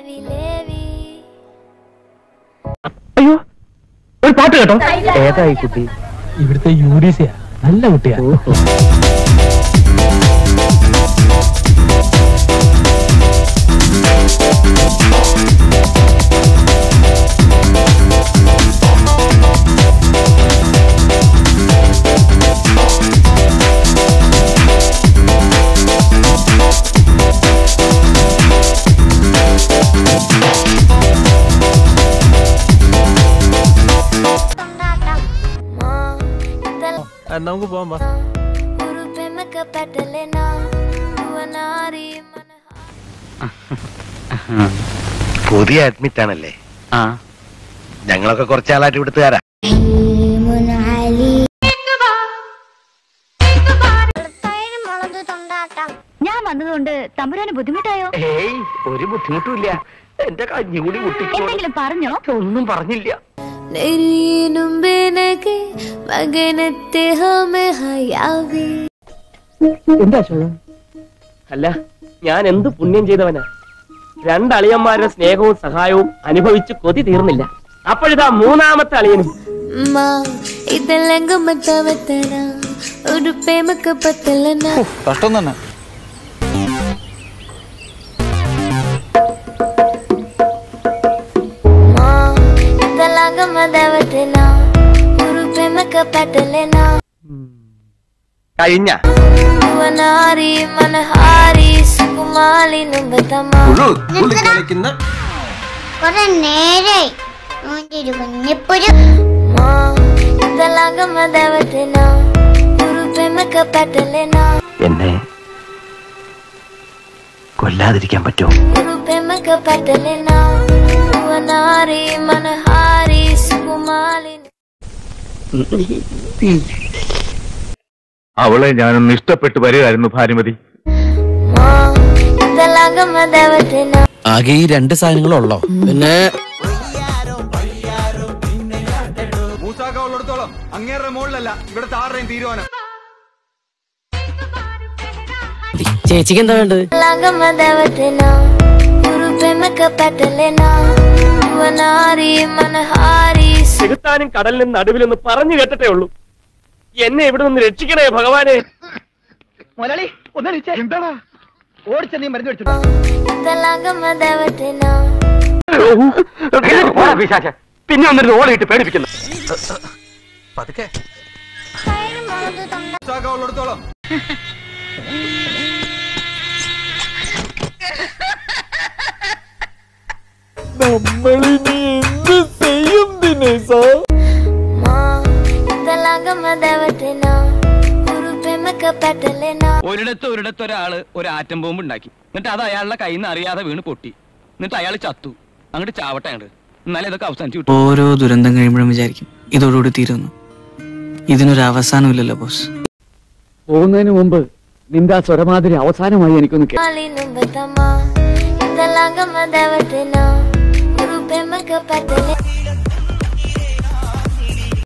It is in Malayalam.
അയ്യോ ഒരു പാട്ട് കേട്ടോ ഏതായി കുട്ടി ഇവിടുത്തെ യു ഡി സിയാ നല്ല കുട്ടിയാ നമുക്ക് പോവാം വാ പുതിയ അഡ്മിറ്റ് ആണല്ലേ ആ ഞങ്ങളൊക്കെ കുറച്ചാളായിട്ട് ഇവിടുത്തുകാരാ ഞാൻ വന്നതുകൊണ്ട് തമ്പുരാന് ബുദ്ധിമുട്ടായോ ഏയ് ഒരു ബുദ്ധിമുട്ടുമില്ല എന്റെ കഞ്ഞി കൂടി കുട്ടിക്കോളും എന്തെങ്കിലും പറഞ്ഞോ ഒന്നും പറഞ്ഞില്ല നെരിയിനുമ്പെനക്ക് മകനത്തെ ഹമെ ഹയാവി എന്താ ശോകം അല്ല ഞാൻ എന്ത് പുണ്യം ചെയ്തവനാ രണ്ടളിയന്മാരുടെ സ്നേഹവും സഹായവും അനുഭവിച്ച് കൊതി തീർന്നില്ല അപ്പോഴിതാ മൂന്നാമത്തെ അളിയനും മാ ഇതെല്ലാം മത്തവത്തന ഒരു പ്രേമക്ക് പത്തലന കഷ്ടം തന്നെ മാ ഇതെല്ലാം മതവത്തന ഒരു പ്രേമക്ക് പത്തലന കഴിഞ്ഞ യുവനാരി മനഹാരി സുകുമാലി നുമ്പതമ കൊറേ നേരായി ഒരു കുഞ്ഞിപ്പൊരു മാ ഇതെല്ലാം മതവത്തന ഒരു പ്രേമക്ക് പത്തലന എന്നെ കൊല്ലാതിരിക്കാൻ പറ്റുമോ ഒരു പ്രേമക്ക് പത്തലന യുവനാരി മനഹാരി സുകുമാലി അവളെ ഞാനൊന്ന് ഇഷ്ടപ്പെട്ട് വരികയായിരുന്നു ഭാനുമതി മാ ഇതെല്ലാം മതവത്തന ആകെ ഈ രണ്ട് സാധനങ്ങളുള്ളോ പിന്നെ മൂസാക്കളുള്ളിടത്തോളം അങ്ങേരുടെ മുകളിലല്ല ഇവിടുത്തെ ആരുടെയും തീരുമാനം ചേച്ചിക്ക് എന്താ വേണ്ടത് లంగమదవతిన గురు ప్రేమక పట్టలేన యువనారి మనహారి ചെകുത്താനും കടലിനും നടുവിലൊന്ന് പറഞ്ഞു കേട്ടിട്ടേ ഉള്ളൂ എന്നെ ഇവിടെ നിന്ന് രക്ഷിക്കണേ ഭഗവാനെ മുതലാളി ഒന്ന് എന്താടാ ഓടിച്ച നീ മരുന്ന് വെച്ചു లంగమదవతిన പിന്നെ ഒന്നിരുന്ന് ഓളിയിട്ട് പേടിപ്പിക്കുന്നു പതുക്കെ മൂസാക്കളുള്ളിടത്തോളം మా లంగమదవతిన గురు ప్రేమక పట్టలేన ഒരിടത്ത് ഒരിടത്ത് ഒരാള് ഒരു ആറ്റം ബോംബ് ഉണ്ടാക്കി എന്നിട്ട് അത് അയാളുടെ കയ്യിൽ നിന്ന് അറിയാതെ വീണ് പൊട്ടി എന്നിട്ട് അയാൾ ചത്തു അങ്ങോട്ട് ചാവട്ടെ അങ്ങോട്ട് എന്നാലേ ഇതൊക്കെ അവസാനിച്ചു കിട്ടും ഓരോ ദുരന്തം കഴിയുമ്പോഴും വിചാരിക്കും ഇതോടുകൂടി തീരുന്നു ഇതിനൊരു അവസാനമില്ലല്ലോ ബോസ് പോകുന്നതിന് മുമ്പ് നിന്റെ ആ സ്വരമാതിരി അവസാനമായി എനിക്കൊന്ന് കേ- మాలి నుంబతమ లంగమదవతిన గురు ప్రేమక పట్టలేన